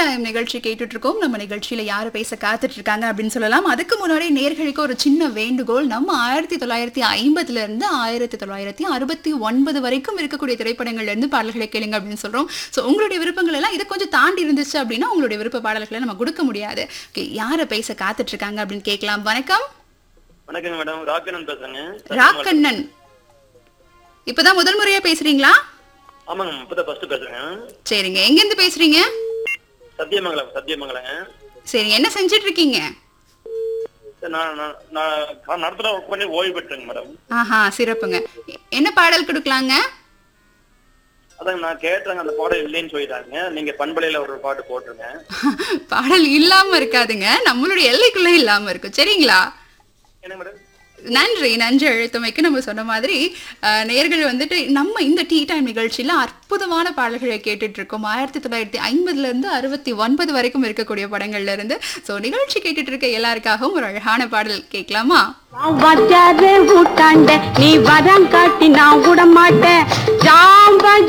time நிகழ்ச்சி கேட்டுட்டு இருக்கோம் நம்ம நிகழ்ச்சியில யாரு பேச காத்துட்டு இருக்காங்க அப்படின்னு சொல்லலாம் அதுக்கு முன்னாடி நேர்களுக்கு ஒரு சின்ன வேண்டுகோள் நம்ம ஆயிரத்தி தொள்ளாயிரத்தி ஐம்பதுல இருந்து ஆயிரத்தி தொள்ளாயிரத்தி அறுபத்தி ஒன்பது வரைக்கும் இருக்கக்கூடிய திரைப்படங்கள்ல இருந்து பாடல்களை கேளுங்க அப்படின்னு சொல்றோம் ஸோ உங்களுடைய விருப்பங்கள் எல்லாம் இதை கொஞ்சம் தாண்டி இருந்துச்சு அப்படின்னா உங்களுடைய விருப்ப பாடல்களை நம்ம கொடுக்க முடியாது Okay, யாரை பேச காத்துட்டு இருக்காங்க அப்படின்னு கேட்கலாம் வணக்கம் வணக்கங்க மேடம் ராக்கனன் பேசுறேங்க ராக்கண்ணன் இப்பதான் முதல் முறையா பேசுறீங்களா ஆமாங்க இப்பதான் ஃபர்ஸ்ட் பேசுறேங்க சரிங்க எங்க இருந்து பேசுறீங்க சத்தியமங்கலம் சத்தியமங்கலங்க சரி என்ன செஞ்சிட்டு இருக்கீங்க சரி, நான் நான் நான் நடத்துற ஒர்க் பண்ணி ஓய்வு பெற்றேங்க மேடம் ஆஹா சிறப்புங்க எ- என்ன பாடல் கொடுக்கலாங்க அதாங்க நான் கேட்டேங்க அந்த பாடம் இல்லைன்னு சொல்லிட்டாங்க நீங்க பண்பலையில ஒரு பாட்டு போட்டுருங்க பாடல் இல்லாம இருக்காதுங்க நம்மளுடைய எல்லைக்குள்ள இல்லாம இருக்கும் சரிங்களா என்ன மேடம் நன்றி நன்றி எழுத்தமைக்கு நம்ம சொன்ன மாதிரி அஹ், நேயர்கள் வந்துட்டு நம்ம இந்த டீ டைம் நிகழ்ச்சியில அற்புதமான பாடல்களை கேட்டுட்டு இருக்கோம் ஆயிரத்தி தொள்ளாயிரத்தி ஐம்பதுல இருந்து அறுபத்தி ஒன்பது வரைக்கும் இருக்கக்கூடிய படங்கள்ல இருந்து ஸோ நிகழ்ச்சி கேட்டுட்டு இருக்க எல்லாருக்காகவும் ஒரு அழகான பாடல் கேட்கலாமா வச்சாதே ஊட்டாண்ட நீ வரம் காட்டி நான் விட மாட்டேன் ஜாம்ப